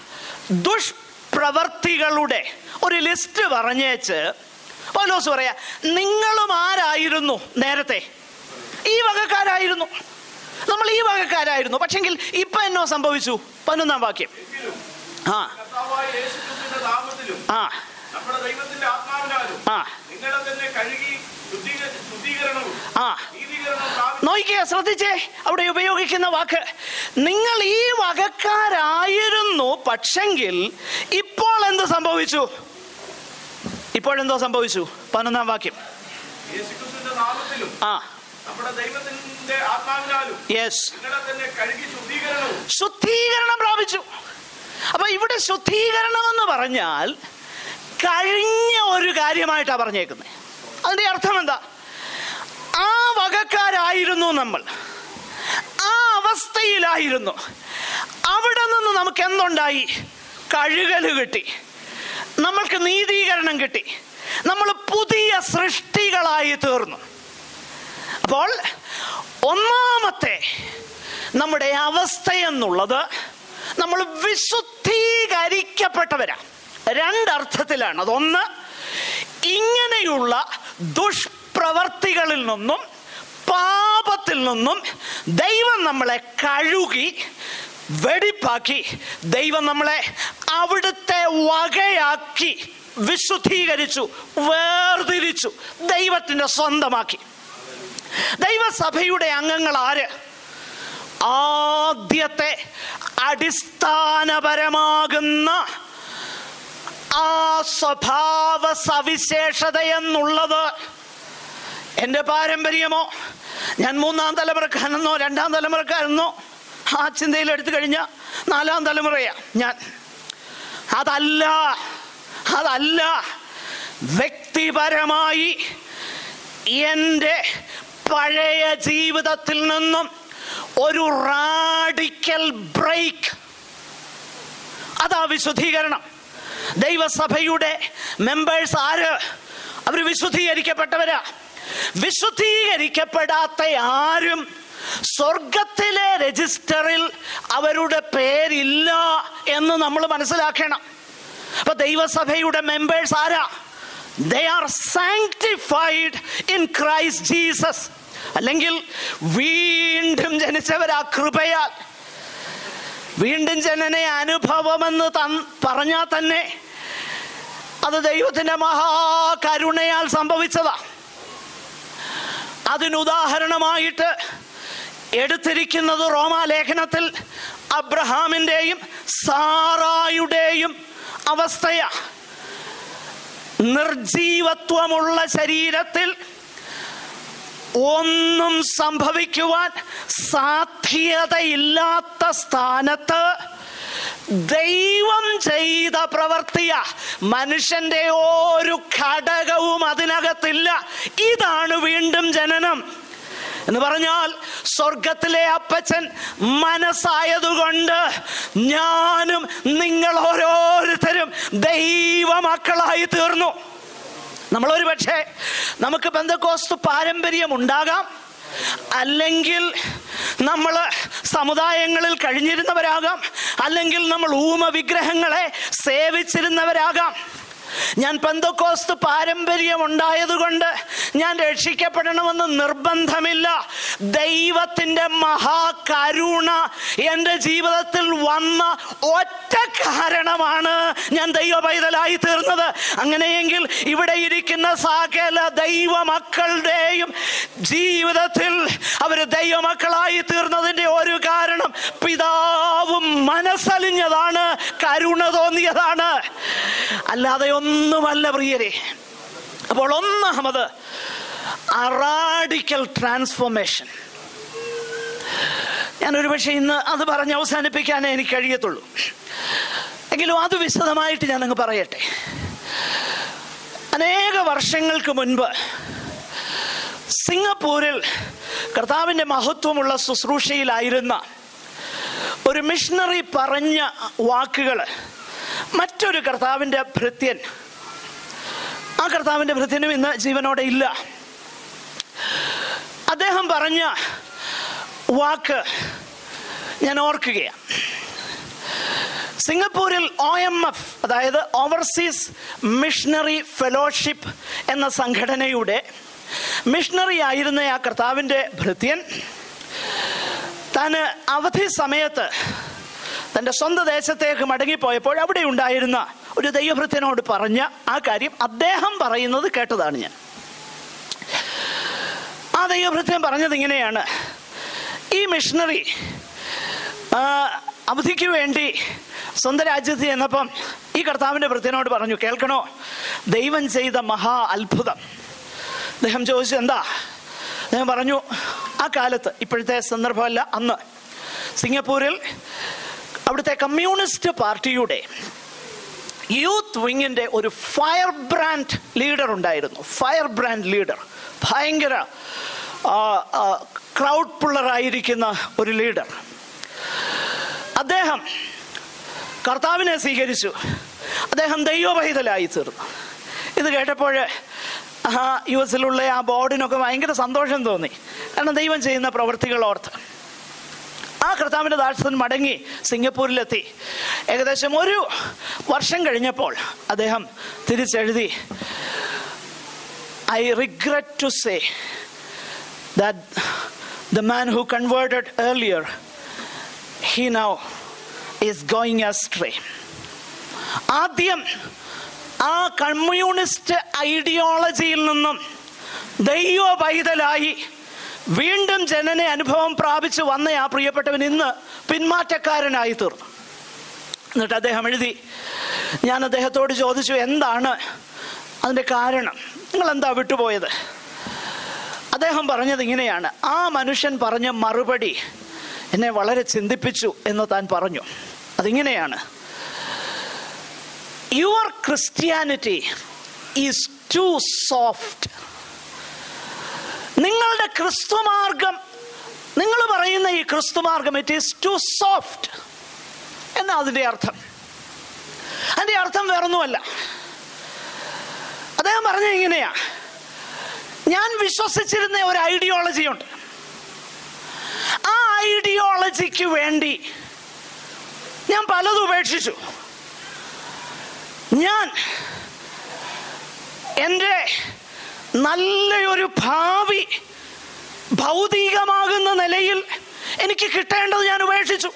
ദുഷ്പ്രവർത്തികളുടെ ഒരു ലിസ്റ്റ് പറഞ്ഞേച്ച് പൗലോസ് പറയാ നിങ്ങളും ആരായിരുന്നു നേരത്തെ ഈ വകക്കാരായിരുന്നു നമ്മൾ ഈ വകക്കാരായിരുന്നു പക്ഷെങ്കിൽ ഇപ്പൊ എന്നോ സംഭവിച്ചു പതിനൊന്നാം വാക്യം എങ്കിലും ആ കർത്താവായ യേശുക്രിസ്തുവിന്റെ നാമത്തിലും ആ നമ്മുടെ ദൈവത്തിന്റെ ആത്മാവിനാലും ആ നിങ്ങളെ തന്നെ കഴുകി ശുദ്ധീക- ശുദ്ധീകരണവും ആ നീതീകരണവും പ്രാപിച്ചു നോക്കിയേ ശ്രദ്ധിച്ചേ അവിടെ ഉപയോഗിക്കുന്ന വാക്ക് നിങ്ങൾ ഈ വകക്കാരായിരുന്നു പക്ഷെങ്കിൽ ഇപ്പോൾ എന്ത് സംഭവിച്ചു ഇപ്പോഴെന്തോ സംഭവിച്ചു പതിനൊന്നാം വാക്യം യേശുക്രിസ്തുവിന്റെ നാമത്തിലും ആ നമ്മുടെ ദൈവത്തിന്റെ ആത്മാവിനാലും യെസ് നിങ്ങളെ തന്നെ കഴുകി ശുദ്ധീകരണവും ശുദ്ധീകരണം പ്രാപിച്ചു അപ്പൊ ഇവിടെ ശുദ്ധീകരണം എന്ന് പറഞ്ഞാൽ കഴിഞ്ഞ ഒരു കാര്യമായിട്ടാണ് പറഞ്ഞേക്കുന്നത് അതിന്റെ അർത്ഥം എന്താ ആ വകക്കാരായിരുന്നു നമ്മൾ ആ അവസ്ഥയിലായിരുന്നു അവിടെ നിന്ന് നമുക്ക് എന്തുണ്ടായി കഴുകൽ കിട്ടി നമ്മൾക്ക് നീതീകരണം കിട്ടി നമ്മൾ പുതിയ സൃഷ്ടികളായി തീർന്നു അപ്പോൾ ഒന്നാമത്തെ നമ്മുടെ അവസ്ഥ എന്നുള്ളത് നമ്മൾ വിശുദ്ധീകരിക്കപ്പെട്ടവരാ രണ്ടർത്ഥത്തിലാണ് അതൊന്ന് ഇങ്ങനെയുള്ള ദുഷ്പ്രവർത്തികളിൽ നിന്നും പാപത്തിൽ നിന്നും ദൈവം നമ്മളെ കഴുകി വെടിപ്പാക്കി ദൈവം നമ്മളെ അവിടുത്തെ വകയാക്കി വിശുദ്ധീകരിച്ചു വേർതിരിച്ചു ദൈവത്തിന്റെ സ്വന്തമാക്കി ദൈവസഭയുടെ അംഗങ്ങൾ ആര് ആദ്യത്തെ അടിസ്ഥാനപരമാകുന്ന ആ സ്വഭാവ സവിശേഷത എന്നുള്ളത് എൻ്റെ പാരമ്പര്യമോ ഞാൻ മൂന്നാം തലമുറക്കാരെന്നോ രണ്ടാം തലമുറക്കാരെന്നോ ആ ചിന്തയിൽ എടുത്തു കഴിഞ്ഞ നാലാം തലമുറയാ ഞാൻ അതല്ല അതല്ല വ്യക്തിപരമായി എൻ്റെ പഴയ ജീവിതത്തിൽ നിന്നും ഒരു റാഡിക്കൽ ബ്രേക്ക് അതാ വിശുദ്ധീകരണം ദൈവസഭയുടെ മെമ്പേഴ്സ് ആര് അവർ വിശുദ്ധീകരിക്കപ്പെട്ടവരാ വിശുദ്ധീകരിക്കപ്പെടാത്ത ആരും സ്വർഗത്തിലെ രജിസ്റ്ററിൽ അവരുടെ പേരില്ല എന്ന് നമ്മൾ മനസ്സിലാക്കണം അപ്പൊ ദൈവസഭയുടെ മെമ്പേഴ്സ് ആരാ they are sanctified in Christ Jesus അല്ലെങ്കിൽ വീണ്ടും ജനിച്ചവരാ കൃപയാൽ വീണ്ടും ജനന അനുഭവമെന്ന് തൻ പറഞ്ഞാൽ തന്നെ അത് ദൈവത്തിന്റെ മഹാകരുണയാൽ സംഭവിച്ചതാ അതിനുദാഹരണമായിട്ട് എടുത്തിരിക്കുന്നത് റോമാലേഖനത്തിൽ അബ്രഹാമിൻ്റെയും സാറായുടെയും അവസ്ഥയാ നിർജീവത്വമുള്ള ശരീരത്തിൽ ഒന്നും സംഭവിക്കുവാൻ സാധ്യതയില്ലാത്ത സ്ഥാനത്ത് ദൈവം ചെയ്ത പ്രവർത്തിയ മനുഷ്യന്റെ ഒരു ഘടകവും അതിനകത്തില്ല ഇതാണ് വീണ്ടും ജനനം എന്ന് പറഞ്ഞാൽ സ്വർഗത്തിലെ അപ്പച്ചൻ മനസ്സായതുകൊണ്ട് ഞാനും നിങ്ങൾ ഓരോരുത്തരും ദൈവമക്കളായി തീർന്നു നമ്മളൊരു പക്ഷേ നമുക്ക് ബന്ധക്കോസ്തു പാരമ്പര്യം ഉണ്ടാകാം അല്ലെങ്കിൽ നമ്മൾ സമുദായങ്ങളിൽ കഴിഞ്ഞിരുന്നവരാകാം അല്ലെങ്കിൽ നമ്മൾ ഊമ വിഗ്രഹങ്ങളെ സേവിച്ചിരുന്നവരാകാം ഞാൻ പെന്തക്കോസ്ത് പാരമ്പര്യം ഉണ്ടായതുകൊണ്ട് ഞാൻ രക്ഷിക്കപ്പെടണമെന്ന് നിർബന്ധമില്ല ദൈവത്തിൻ്റെ മഹാകരുണ എൻ്റെ ജീവിതത്തിൽ വന്ന ഒറ്റ കാരണമാണ് ഞാൻ ദൈവ പൈതലായി തീർന്നത് അങ്ങനെയെങ്കിൽ ഇവിടെ ഇരിക്കുന്ന സകല ദൈവമക്കളുടെയും ജീവിതത്തിൽ അവർ ദൈവമക്കളായി തീർന്നതിൻ്റെ ഒരു കാരണം പിതാവും മനസ്സലിഞ്ഞതാണ് കരുണ തോന്നിയതാണ് അല്ലാതെ ഒന്നുമല്ല പ്രിയരെ അപ്പോൾ ഒന്നാമത് റാഡിക്കൽ ട്രാൻസ്ഫോർമേഷൻ ഞാൻ ഒരു പക്ഷേ ഇന്ന് അത് പറഞ്ഞ് അവസാനിപ്പിക്കാനേ എനിക്ക് കഴിയത്തുള്ളൂ എങ്കിലും അത് വിശദമായിട്ട് ഞാൻ അങ്ങ് പറയട്ടെ അനേക വർഷങ്ങൾക്ക് മുൻപ് സിംഗപ്പൂരിൽ കർത്താവിൻ്റെ മഹത്വമുള്ള ശുശ്രൂഷയിലായിരുന്ന ഒരു മിഷണറി പറഞ്ഞ വാക്കുകൾ മറ്റൊരു കർത്താവിൻ്റെ ഭൃത്യൻ ആ കർത്താവിൻ്റെ ഭൃത്യനും ഇന്ന് ജീവനോടെ ഇല്ല അദ്ദേഹം പറഞ്ഞ വാക്ക് ഞാൻ ഓർക്കുകയാണ് സിംഗപ്പൂരിൽ ഒ എം എഫ് അതായത് ഓവർസീസ് മിഷണറി ഫെലോഷിപ്പ് എന്ന സംഘടനയുടെ മിഷണറി ആയിരുന്ന ആ കർത്താവിൻ്റെ ഭൃത്യൻ താൻ അവധി സമയത്ത് തൻ്റെ സ്വന്തം ദേശത്തേക്ക് മടങ്ങിപ്പോയപ്പോൾ അവിടെ ഉണ്ടായിരുന്ന ഒരു ദൈവഭൃത്യനോട് പറഞ്ഞ ആ കാര്യം അദ്ദേഹം പറയുന്നത് കേട്ടതാണ് ഞാൻ ആ ദൈവഭൃത്യൻ പറഞ്ഞത് ഇങ്ങനെയാണ് ഈ മിഷണറി ആ, അവധിക്ക് വേണ്ടി സ്വന്തം രാജ്യത്ത് ചെന്നപ്പം ഈ കർത്താവിൻ്റെ ഭൃത്യനോട് പറഞ്ഞു കേൾക്കണോ ദൈവം ചെയ്ത മഹാ അത്ഭുതം അദ്ദേഹം ചോദിച്ചു എന്താ അദ്ദേഹം പറഞ്ഞു ആ കാലത്ത് ഇപ്പോഴത്തെ സന്ദർഭമല്ല അന്ന് സിംഗപ്പൂരിൽ അവിടുത്തെ കമ്മ്യൂണിസ്റ്റ് പാർട്ടിയുടെ യൂത്ത് വിങ്ങിൻ്റെ ഒരു ഫയർ ബ്രാൻഡ് ലീഡർ ഉണ്ടായിരുന്നു ഫയർ ബ്രാൻഡ് ലീഡർ ഭയങ്കര ക്രൗഡ് പുള്ളറായിരിക്കുന്ന ഒരു ലീഡർ അദ്ദേഹം കർത്താവിനെ സ്വീകരിച്ചു അദ്ദേഹം ദൈവപൈതലായി തീർന്നു ഇത് കേട്ടപ്പോൾ ആ യു എസിലുള്ള ആ ബോർഡിനൊക്കെ ഭയങ്കര സന്തോഷം തോന്നി കാരണം ദൈവം ചെയ്യുന്ന പ്രവൃത്തികൾ ഓർത്ത് ആ കർത്താവിൻ്റെ ദാസൻ മടങ്ങി സിംഗപ്പൂരിലെത്തി ഏകദേശം ഒരു വർഷം കഴിഞ്ഞപ്പോൾ അദ്ദേഹം തിരിച്ചെഴുതി I regret to say that the man who converted earlier, he now is going astray. ആദ്യം ആ കമ്മ്യൂണിസ്റ്റ് ഐഡിയോളജിയിൽ നിന്നും ദൈവ പൈതലായി വീണ്ടും ജനന അനുഭവം പ്രാപിച്ചു വന്ന ആ പ്രിയപ്പെട്ടവൻ ഇന്ന് പിന്മാറ്റക്കാരനായി തീർന്നു എന്നിട്ട് അദ്ദേഹം എഴുതി ഞാൻ അദ്ദേഹത്തോട് ചോദിച്ചു എന്താണ് അതിൻ്റെ കാരണം നിങ്ങൾ എന്താ വിട്ടുപോയത് അദ്ദേഹം പറഞ്ഞത് ഇങ്ങനെയാണ് ആ മനുഷ്യൻ പറഞ്ഞ മറുപടി എന്നെ വളരെ ചിന്തിപ്പിച്ചു എന്ന് താൻ പറഞ്ഞു അതിങ്ങനെയാണ് your Christianity is too soft നിങ്ങളുടെ ക്രിസ്തുമാർഗം നിങ്ങൾ പറയുന്ന ഈ ക്രിസ്തുമാർഗം ഇറ്റ് ഈസ് ടു സോഫ്റ്റ് എന്നാ അതിൻ്റെ അർത്ഥം അതിൻ്റെ അർത്ഥം വേറൊന്നുമല്ല അദ്ദേഹം പറഞ്ഞ ഇങ്ങനെയാ ഞാൻ വിശ്വസിച്ചിരുന്ന ഒരു ഐഡിയോളജി ഉണ്ട് ആ ഐഡിയോളജിക്ക് വേണ്ടി ഞാൻ പലതും ഉപേക്ഷിച്ചു ഞാൻ എൻ്റെ നല്ലൊരു ഭാവി ഭൗതികമാകുന്ന നിലയിൽ എനിക്ക് കിട്ടേണ്ടത് ഞാൻ ഉപേക്ഷിച്ചു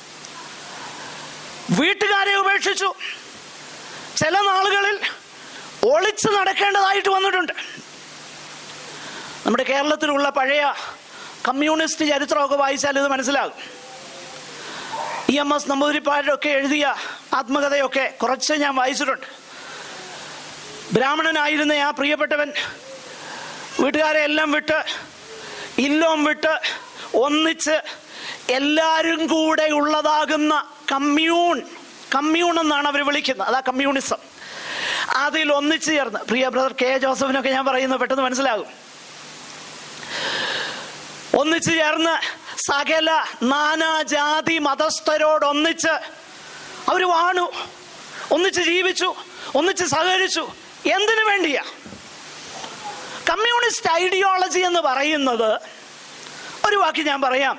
വീട്ടുകാരെ ഉപേക്ഷിച്ചു ചില നാളുകളിൽ ഒളിച്ച് നടക്കേണ്ടതായിട്ട് വന്നിട്ടുണ്ട് നമ്മുടെ കേരളത്തിലുള്ള പഴയ കമ്മ്യൂണിസ്റ്റ് ചരിത്രമൊക്കെ വായിച്ചാൽ ഇത് മനസ്സിലാകും ഇ എം എസ് നമ്പൂതിരിപ്പാടൊക്കെ എഴുതിയ ആത്മകഥയൊക്കെ കുറച്ച് ഞാൻ വായിച്ചിട്ടുണ്ട് ബ്രാഹ്മണനായിരുന്ന ആ പ്രിയപ്പെട്ടവൻ വീട്ടുകാരെ എല്ലാം വിട്ട് ഇല്ലോം വിട്ട് ഒന്നിച്ച് എല്ലാവരും കൂടെ ഉള്ളതാകുന്ന കമ്മ്യൂൺ കമ്മ്യൂൺ എന്നാണ് അവർ വിളിക്കുന്നത് അതാ കമ്മ്യൂണിസം അതിൽ ഒന്നിച്ചു ചേർന്ന് പ്രിയ ബ്രദർ കെ ജോസഫിനൊക്കെ ഞാൻ പറയുന്നത് പെട്ടെന്ന് മനസ്സിലാകും ഒന്നിച്ചു ചേർന്ന് സകല നാനാജാതി മതസ്ഥരോടൊന്നിച്ച് അവർ വാണു ഒന്നിച്ച് ജീവിച്ചു ഒന്നിച്ച് സഹകരിച്ചു എന്തിനു വേണ്ടിയാ കമ്മ്യൂണിസ്റ്റ് ഐഡിയോളജി എന്ന് പറയുന്നത് ഒരു വാക്ക് ഞാൻ പറയാം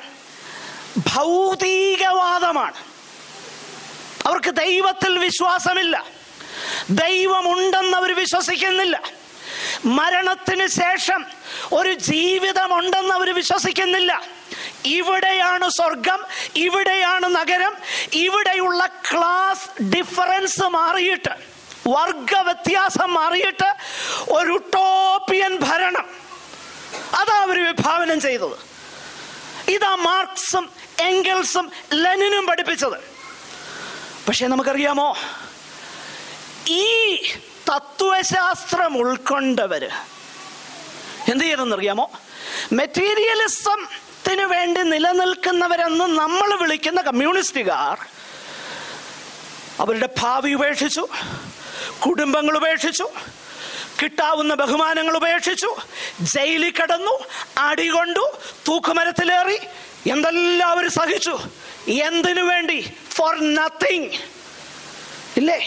ഭൗതികവാദമാണ് അവർക്ക് ദൈവത്തിൽ വിശ്വാസമില്ല ദൈവമുണ്ടെന്ന് അവർ വിശ്വസിക്കുന്നില്ല മരണത്തിന് ശേഷം ഒരു ജീവിതമുണ്ടെന്ന് അവർ വിശ്വസിക്കുന്നില്ല ഇവിടെയാണ് സ്വർഗം ഇവിടെയാണ് നഗരം ഇവിടെയുള്ള ക്ലാസ് ഡിഫറൻസ് മാറിയിട്ട് വർഗ വ്യത്യാസം മാറിയിട്ട് ഒരു ടോപ്പിയൻ ഭരണം അതാ അവർ വിഭാവനം ചെയ്തത് ഇതാ മാർക്സും എംഗൽസും ലെനിനും പഠിപ്പിച്ചത് പക്ഷെ നമുക്കറിയാമോ ഈ തത്വശാസ്ത്രം ഉൾക്കൊണ്ടവര് എന്ത് ചെയ്തെന്നറിയാമോ മെറ്റീരിയലിസത്തിന് വേണ്ടി നിലനിൽക്കുന്നവരെന്ന് നമ്മൾ വിളിക്കുന്ന കമ്മ്യൂണിസ്റ്റുകാർ അവരുടെ ഭാവി ഉപേക്ഷിച്ചു കുടുംബങ്ങൾ ഉപേക്ഷിച്ചു കിട്ടാവുന്ന ബഹുമാനങ്ങൾ ഉപേക്ഷിച്ചു ജയിലിൽ കിടന്നു അടികൊണ്ടു തൂക്കുമരത്തിലേറി എന്തെല്ലാം അവർ സഹിച്ചു എന്തിനു വേണ്ടി ഫോർ നത്തിങ് ഇല്ലേ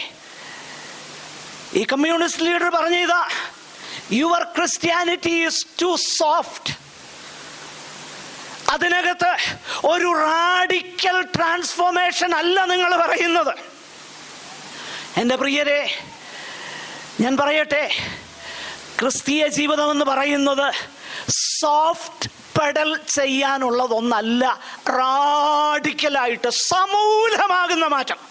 ഈ കമ്മ്യൂണിസ്റ്റ് ലീഡർ പറഞ്ഞ ഇതാ your Christianity is too soft അതിനകത്ത് ഒരു റാഡിക്കൽ ട്രാൻസ്ഫോർമേഷൻ അല്ല നിങ്ങൾ പറയുന്നത് എൻ്റെ പ്രിയരെ ഞാൻ പറയട്ടെ ക്രിസ്തീയ ജീവിതം എന്ന് പറയുന്നത് സോഫ്റ്റ് പെഡൽ ചെയ്യാനുള്ളതൊന്നല്ല റാഡിക്കലായിട്ട് സമൂലമാകുന്ന മാറ്റം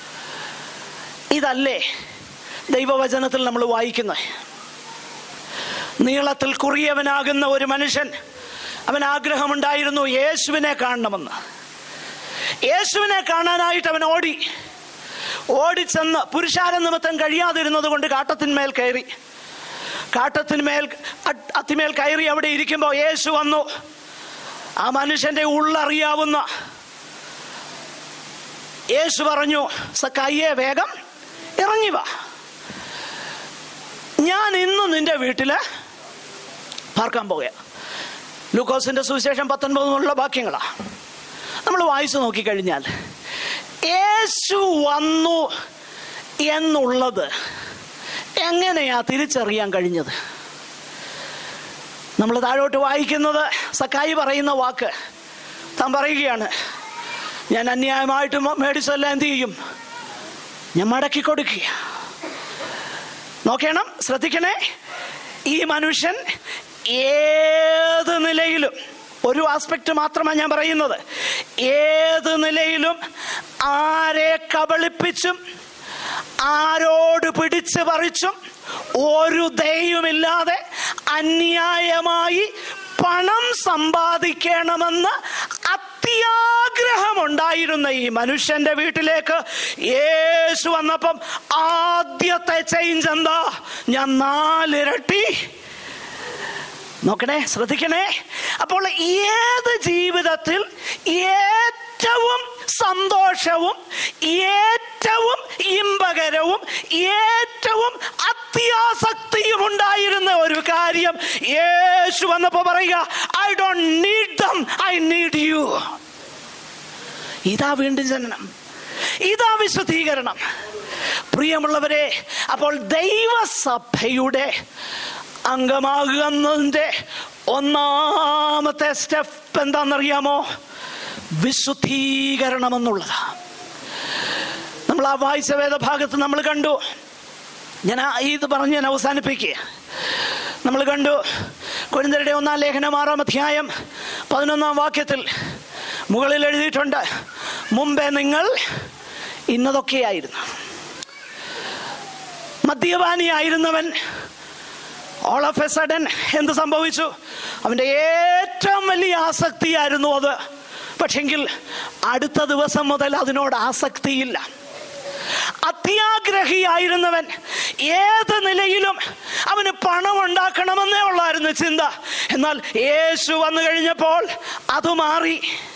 ഇതല്ലേ ദൈവവചനത്തിൽ നമ്മൾ വായിക്കുന്നത് നീളത്തിൽ കുറിയവനാകുന്ന ഒരു മനുഷ്യൻ അവൻ ആഗ്രഹമുണ്ടായിരുന്നു യേശുവിനെ കാണണമെന്ന് യേശുവിനെ കാണാനായിട്ട് അവൻ ഓടി ഓടിച്ചെന്ന് പുരുഷാര നിമിത്തം കഴിയാതിരുന്നത് കൊണ്ട് കാട്ടത്തിന്മേൽ കയറി കാട്ടത്തിന്മേൽ അ- അത്തിമേൽ കയറി അവിടെ ഇരിക്കുമ്പോൾ യേശു വന്നു ആ മനുഷ്യന്റെ ഉള്ളറിയാവുന്ന യേശു പറഞ്ഞു സക്കായിയെ വേഗം ഇറങ്ങി വാ ഞാൻ ഇന്ന് നിന്റെ വീട്ടില് പാർക്കാൻ പോകുക ലൂക്കോസിന്റെ സുവിശേഷം പത്തൊൻപതിനുള്ള വാക്യങ്ങളാ നമ്മൾ വായിച്ചു നോക്കിക്കഴിഞ്ഞാൽ യേശു വന്നു എന്നുള്ളത് എങ്ങനെയാ തിരിച്ചറിയാൻ കഴിഞ്ഞത് നമ്മൾ താഴോട്ട് വായിക്കുന്നത് സക്കായി പറയുന്ന വാക്ക് താൻ പറയുകയാണ് ഞാൻ അന്യായമായിട്ട് മ- മേടിച്ചെല്ലാം എന്ത് ചെയ്യും ഞാൻ മടക്കി കൊടുക്കുക നോക്കണം ശ്രദ്ധിക്കണേ ഈ മനുഷ്യൻ ഏത് നിലയിലും ഒരു ആസ്പെക്ട് മാത്രമാണ് ഞാൻ പറയുന്നത് ഏത് നിലയിലും ആരെ കബളിപ്പിച്ചും ആരോട് പിടിച്ച് പറിച്ചും ഒരു ദയുമില്ലാതെ അന്യായമായി പണം സമ്പാദിക്കണമെന്ന് അത്യാഗ്രഹമുണ്ടായിരുന്ന ഈ മനുഷ്യന്റെ വീട്ടിലേക്ക് യേശു വന്നപ്പം ആദ്യത്തെ ചേഞ്ച് എന്താ ഞാൻ നാലിരട്ടി നോക്കണേ ശ്രദ്ധിക്കണേ അപ്പോൾ ഏത് ജീവിതത്തിൽ ഏറ്റവും സന്തോഷവും ഏറ്റവും ഇമ്പകരവും ഏറ്റവും അത്യാസക്തിയും ഉണ്ടായിരുന്ന ഒരു കാര്യം യേശു വന്നപ്പോ പറയുക I don't need them I need you ഇതാ വീണ്ടും ജനനം ഇതാ വിശുദ്ധീകരണം പ്രിയമുള്ളവരെ അപ്പോൾ ദൈവസഭയുടെ അംഗമാകുന്നതിൻ്റെ ഒന്നാമത്തെ സ്റ്റെപ്പ് എന്താണെന്നറിയാമോ വിശുദ്ധീകരണം എന്നുള്ളതാ നമ്മൾ ആ വായിച്ച വേദഭാഗത്ത് നമ്മൾ കണ്ടു ഞാൻ ആ ഇത് പറഞ്ഞ് ഞാൻ അവസാനിപ്പിക്കുക നമ്മൾ കണ്ടു കുരിന്തരുടെ ഒന്നാം ലേഖനം ആറാം അധ്യായം പതിനൊന്നാം വാക്യത്തിൽ മുകളിൽ എഴുതിയിട്ടുണ്ട് മുമ്പേ നിങ്ങൾ ഇന്നതൊക്കെയായിരുന്നു മദ്യപാനിയായിരുന്നവൻ ഓൾ ഓഫ് എ സഡൻ എന്ത് സംഭവിച്ചു അവൻ്റെ ഏറ്റവും വലിയ ആസക്തിയായിരുന്നു അത് പക്ഷെങ്കിൽ അടുത്ത ദിവസം മുതൽ അതിനോട് ആസക്തിയില്ല അത്യാഗ്രഹിയായിരുന്നവൻ ഏത് നിലയിലും അവന് പണം ഉണ്ടാക്കണമെന്നേ ഉള്ളായിരുന്നു ചിന്ത എന്നാൽ യേശു വന്നു കഴിഞ്ഞപ്പോൾ അത് മാറി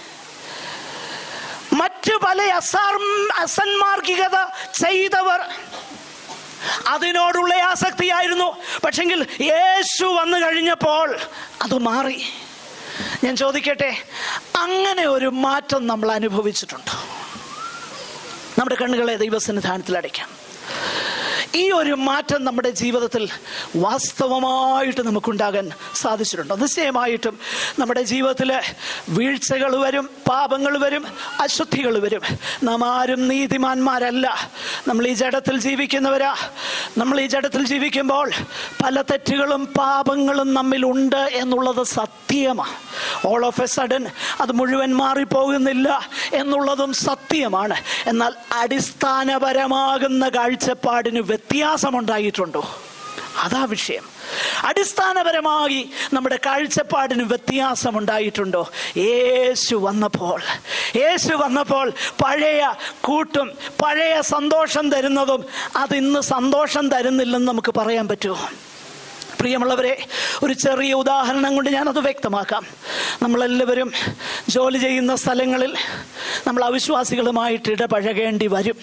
മറ്റു പല അസാർ അസന്മാർഗികത ചെയ്തവർ അതിനോടുള്ള ആസക്തിയായിരുന്നു പക്ഷെങ്കിൽ യേശു വന്നു കഴിഞ്ഞപ്പോൾ അത് മാറി ഞാൻ ചോദിക്കട്ടെ അങ്ങനെ ഒരു മാറ്റം നമ്മൾ അനുഭവിച്ചിട്ടുണ്ടോ നമ്മുടെ കണ്ണുകളെ ദൈവസന്നിധാനത്തിൽ അടയ്ക്കാം ഈ ഒരു മാറ്റം നമ്മുടെ ജീവിതത്തിൽ വാസ്തവമായിട്ട് നമുക്കുണ്ടാകാൻ സാധിച്ചിട്ടുണ്ടോ നിശ്ചയമായിട്ടും നമ്മുടെ ജീവിതത്തിൽ വീഴ്ചകൾ വരും പാപങ്ങൾ വരും അശുദ്ധികൾ വരും നാം ആരും നീതിമാന്മാരല്ല നമ്മൾ ഈ ജഡത്തിൽ ജീവിക്കുന്നവരാ നമ്മൾ ഈ ജഡത്തിൽ ജീവിക്കുമ്പോൾ പല തെറ്റുകളും പാപങ്ങളും നമ്മിലുണ്ട് എന്നുള്ളത് സത്യമാണ് ഓൾ ഓഫ് എ സഡൻ അത് മുഴുവൻ മാറിപ്പോകുന്നില്ല എന്നുള്ളതും സത്യമാണ് എന്നാൽ അടിസ്ഥാനപരമാകുന്ന കാഴ്ചപ്പാടിന് വ്യത്യാസമുണ്ടായിട്ടുണ്ടോ അതാ വിഷയം അടിസ്ഥാനപരമായി നമ്മുടെ കാഴ്ചപ്പാടിന് വ്യത്യാസമുണ്ടായിട്ടുണ്ടോ യേശു വന്നപ്പോൾ യേശു വന്നപ്പോൾ പഴയ കൂട്ടും പഴയ സന്തോഷം തരുന്നതും അത് ഇന്ന് സന്തോഷം തരുന്നില്ലെന്ന് നമുക്ക് പറയാൻ പറ്റുമോ പ്രിയമുള്ളവരെ ഒരു ചെറിയ ഉദാഹരണം കൊണ്ട് ഞാനത് വ്യക്തമാക്കാം നമ്മളെല്ലാവരും ജോലി ചെയ്യുന്ന സ്ഥലങ്ങളിൽ നമ്മൾ അവിശ്വാസികളുമായിട്ട് ഇടപഴകേണ്ടി വരും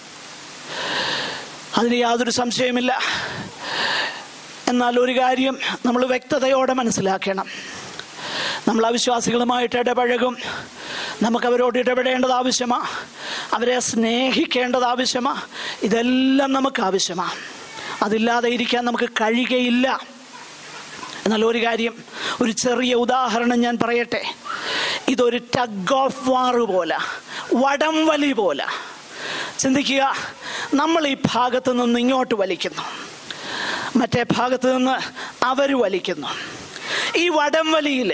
അതിന് യാതൊരു സംശയമില്ല എന്നാൽ ഒരു കാര്യം നമ്മൾ വ്യക്തതയോടെ മനസ്സിലാക്കണം നമ്മൾ അവിശ്വാസികളുമായിട്ട് ഇടപഴകും നമുക്ക് അവരോട് ഇടപെടേണ്ടത് ആവശ്യമാണ് അവരെ സ്നേഹിക്കേണ്ടത് ആവശ്യമാണ് ഇതെല്ലാം നമുക്ക് ആവശ്യമാണ് അതില്ലാതെ ഇരിക്കാൻ നമുക്ക് കഴിയുകയില്ല എന്നാൽ ഒരു കാര്യം ഒരു ചെറിയ ഉദാഹരണം ഞാൻ പറയട്ടെ ഇതൊരു ടഗ് ഓഫ് വാർ പോലെ വടംവലി പോലെ ചിന്തിക്കുക നമ്മൾ ഈ ഭാഗത്ത് നിന്ന് ഇങ്ങോട്ട് വലിക്കുന്നു മറ്റേ ഭാഗത്ത് നിന്ന് അവർ വലിക്കുന്നു ഈ വടംവലിയിൽ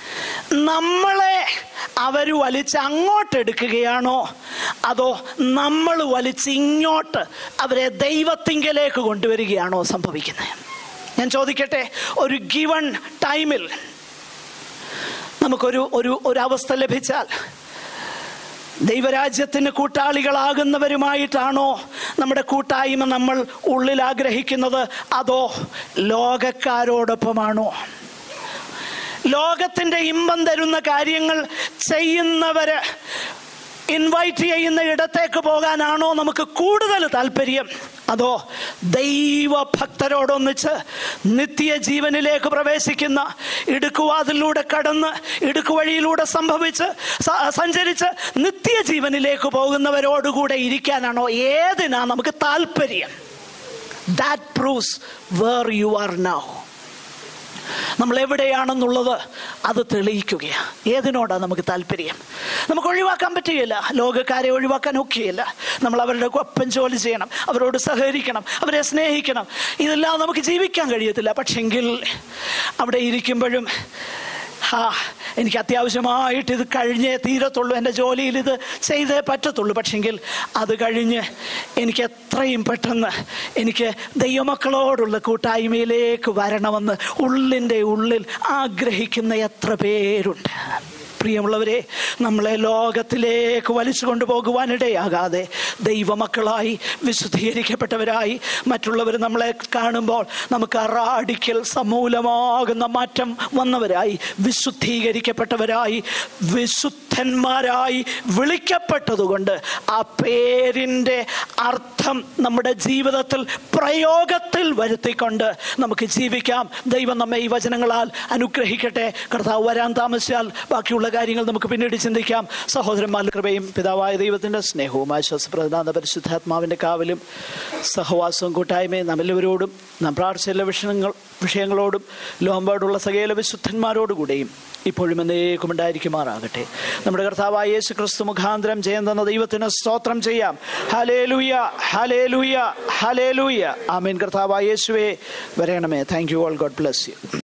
നമ്മളെ അവർ വലിച്ച് അങ്ങോട്ട് എടുക്കുകയാണോ അതോ നമ്മൾ വലിച്ച് ഇങ്ങോട്ട് അവരെ ദൈവത്തിങ്കലേക്ക് കൊണ്ടുവരികയാണോ സംഭവിക്കുന്നത് ഞാൻ ചോദിക്കട്ടെ ഒരു ഗിവൺ ടൈമിൽ നമുക്കൊരു ഒരു ഒരു അവസ്ഥ ലഭിച്ചാൽ ദൈവരാജ്യത്തിന് കൂട്ടാളികളാകുന്നവരുമായിട്ടാണോ നമ്മുടെ കൂട്ടായ്മ നമ്മൾ ഉള്ളിൽ ആഗ്രഹിക്കുന്നത് അതോ ലോകക്കാരോടൊപ്പമാണോ ലോകത്തിന്റെ ഇമ്പം തരുന്ന കാര്യങ്ങൾ ചെയ്യുന്നവര് ഇൻവൈറ്റ് ചെയ്യുന്ന ഇടത്തേക്ക് പോകാനാണോ നമുക്ക് കൂടുതൽ താല്പര്യം അതോ ദൈവഭക്തരോടൊന്നിച്ച് നിത്യജീവനിലേക്ക് പ്രവേശിക്കുന്ന ഇടുക്കുവാതിലൂടെ കടന്ന് ഇടുക്കുവഴിയിലൂടെ സംഭവിച്ച് സ- സഞ്ചരിച്ച് നിത്യജീവനിലേക്ക് പോകുന്നവരോടുകൂടെ ഇരിക്കാനാണോ ഏതിനാ നമുക്ക് താല്പര്യം that proves where you are now നമ്മൾ എവിടെയാണെന്നുള്ളത് അത് തെളിയിക്കുകയാണ് ഏതിനോടാണ് നമുക്ക് താല്പര്യം നമുക്ക് ഒഴിവാക്കാൻ പറ്റുകയില്ല ലോകക്കാരെ ഒഴിവാക്കാൻ ഒക്കെയില്ല നമ്മൾ അവരുടെ ഒപ്പം ജോലി ചെയ്യണം അവരോട് സഹകരിക്കണം അവരെ സ്നേഹിക്കണം ഇതെല്ലാം നമുക്ക് ജീവിക്കാൻ കഴിയത്തില്ല പക്ഷെങ്കിൽ അവിടെ ഇരിക്കുമ്പോഴും ഹാ എനിക്ക് അത്യാവശ്യമായിട്ട് ഇത് കഴിഞ്ഞേ തീരത്തുള്ളൂ എൻ്റെ ജോലിയിൽ ഇത് ചെയ്തേ പറ്റത്തുള്ളൂ പക്ഷെങ്കിൽ അത് കഴിഞ്ഞ് എനിക്ക് എത്രയും പെട്ടെന്ന് എനിക്ക് ദൈവമക്കളോടുള്ള കൂട്ടായ്മയിലേക്ക് വരണമെന്ന് ഉള്ളിൻ്റെ ഉള്ളിൽ ആഗ്രഹിക്കുന്ന എത്ര പേരുണ്ട് പ്രിയമുള്ളവരെ നമ്മളെ ലോകത്തിലേക്ക് വലിച്ചു കൊണ്ടുപോകുവാനിടയാകാതെ ദൈവമക്കളായി വിശുദ്ധീകരിക്കപ്പെട്ടവരായി മറ്റുള്ളവർ നമ്മളെ കാണുമ്പോൾ നമുക്ക് റാഡിക്കൽ സമൂലമാകുന്ന മാറ്റം വന്നവരായി വിശുദ്ധീകരിക്കപ്പെട്ടവരായി വിശുദ്ധന്മാരായി വിളിക്കപ്പെട്ടതുകൊണ്ട് ആ പേരിൻ്റെ അർത്ഥം നമ്മുടെ ജീവിതത്തിൽ പ്രയോഗത്തിൽ വരുത്തിക്കൊണ്ട് നമുക്ക് ജീവിക്കാം ദൈവം നമ്മെ ഈ വചനങ്ങളാൽ അനുഗ്രഹിക്കട്ടെ കർത്താവ് വരാൻ താമസിച്ചാൽ ബാക്കിയുള്ള കാര്യങ്ങൾ നമുക്ക് പിന്നീട് ചിന്തിക്കാം സഹോദരന്മാരുടെ കൃപയും പിതാവായ ദൈവത്തിൻ്റെ സ്നേഹവും ആശ്വാസപ്രദാന പരിശുദ്ധാത്മാവിൻ്റെ കാവലും സഹവാസവും കൂട്ടായ്മയും നമ്മെല്ലാവരോടും നാം പ്രാർത്ഥിച്ച വിഷയങ്ങൾ വിഷയങ്ങളോടും ലോകമ്പാടുള്ള സകല വിശുദ്ധന്മാരോടുകൂടെയും ഇപ്പോഴും എന്നേക്കും ഉണ്ടായിരിക്കുമാറാകട്ടെ നമ്മുടെ കർത്താവായ യേശു ക്രിസ്തു മുഖാന്തരം ജയം തന്ന ദൈവത്തിന് സ്തോത്രം ചെയ്യാം ഹലേലുയ ഹലേലുയ ഹലേലുയ ആമീൻ കർത്താവായ യേശുവേ വരയണമേ thank you all God bless U